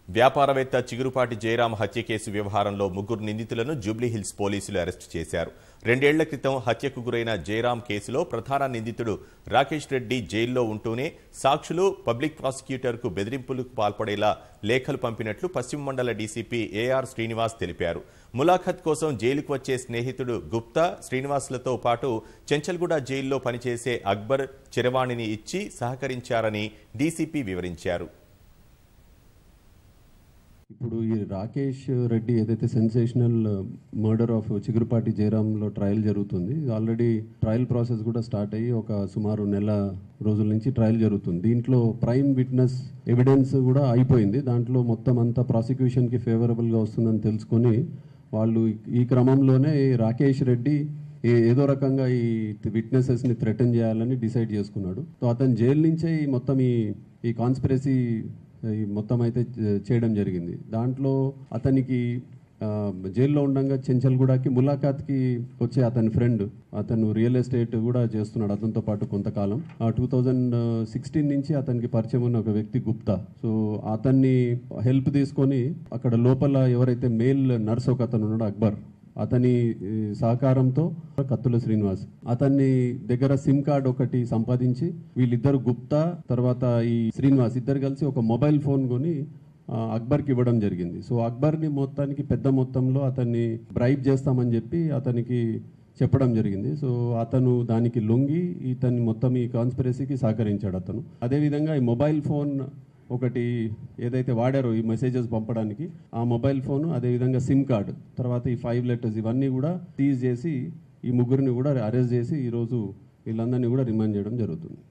వ్యాపారవేత్త చిగురుపాటి జయరాం హత్య కేసు వ్యవహారంలో ముగ్గురు నిందితులను జూబ్లీహిల్స్ పోలీసులు అరెస్టు చేశారు రెండేళ్ల క్రితం హత్యకు గురైన జయరాం కేసులో ప్రధాన నిందితుడు రాకేష్ రెడ్డి జైల్లో ఉంటూనే సాక్షులు పబ్లిక్ ప్రాసిక్యూటర్కు బెదిరింపులకు పాల్పడేలా లేఖలు పంపినట్లు పశ్చిమ మండల డీసీపీ ఏఆర్ శ్రీనివాస్ తెలిపారు ములాఖత్ కోసం జైలుకు వచ్చే స్నేహితుడు గుప్తా శ్రీనివాస్లతో పాటు చెంచల్గూడ జైల్లో పనిచేసే అక్బర్ చిరవాణిని ఇచ్చి సహకరించారని డీసీపీ వివరించారు ఇప్పుడు ఈ రాకేష్ రెడ్డి ఏదైతే సెన్సేషనల్ మర్డర్ ఆఫ్ చిగురుపాటి జయరాంలో ట్రయల్ జరుగుతుంది ఆల్రెడీ ట్రయల్ ప్రాసెస్ కూడా స్టార్ట్ అయ్యి ఒక సుమారు నెల రోజుల నుంచి ట్రయల్ జరుగుతుంది దీంట్లో ప్రైమ్ విట్నెస్ ఎవిడెన్స్ కూడా అయిపోయింది దాంట్లో మొత్తం అంతా ప్రాసిక్యూషన్కి ఫేవరబుల్గా వస్తుందని తెలుసుకొని వాళ్ళు ఈ క్రమంలోనే ఈ రాకేష్ రెడ్డి ఏ- ఏదో రకంగా ఈ విట్నెసెస్ని థ్రెటన్ చేయాలని డిసైడ్ చేసుకున్నాడు సో అతను జైలు నుంచే ఈ మొత్తం ఈ ఈ కాన్స్పిరసీ ఈ మొత్తం అయితే చే- చేయడం జరిగింది దాంట్లో అతనికి ఆ, జైల్లో ఉండగా చెంచల్గూడకి ములాఖాత్కి వచ్చే అతని ఫ్రెండ్ అతను రియల్ ఎస్టేట్ కూడా చేస్తున్నాడు అతనితో పాటు కొంతకాలం టూ థౌజండ్ సిక్స్టీన్ నుంచి అతనికి పరిచయం ఉన్న ఒక వ్యక్తి గుప్తా సో అతన్ని హెల్ప్ తీసుకొని అక్కడ లోపల ఎవరైతే మేల్ నర్స్ ఒక అతను ఉన్నాడో అక్బర్ అతని ఈ, సహకారంతో కత్తుల శ్రీనివాస్ అతన్ని దగ్గర సిమ్ కార్డ్ ఒకటి సంపాదించి వీళ్ళిద్దరు గుప్తా తర్వాత ఈ శ్రీనివాస్ ఇద్దరు కలిసి ఒక మొబైల్ ఫోన్ కొని ఆ, అక్బర్కి ఇవ్వడం జరిగింది సో అక్బర్ని మొత్తానికి పెద్ద మొత్తంలో అతన్ని బ్రైబ్ చేస్తామని చెప్పి అతనికి చెప్పడం జరిగింది సో అతను దానికి లొంగి ఇతన్ని మొత్తం ఈ కాన్స్పిరసీకి సహకరించాడు అతను అదేవిధంగా ఈ మొబైల్ ఫోన్ ఒకటి ఏదైతే వాడారో ఈ మెసేజెస్ పంపడానికి ఆ మొబైల్ ఫోన్ అదేవిధంగా సిమ్ కార్డ్ తర్వాత ఈ ఫైవ్ లెటర్స్ ఇవన్నీ కూడా సీజ్ చేసి ఈ ముగ్గురిని కూడా అరెస్ట్ చేసి ఈరోజు వీళ్ళందరినీ కూడా రిమాండ్ చేయడం జరుగుతుంది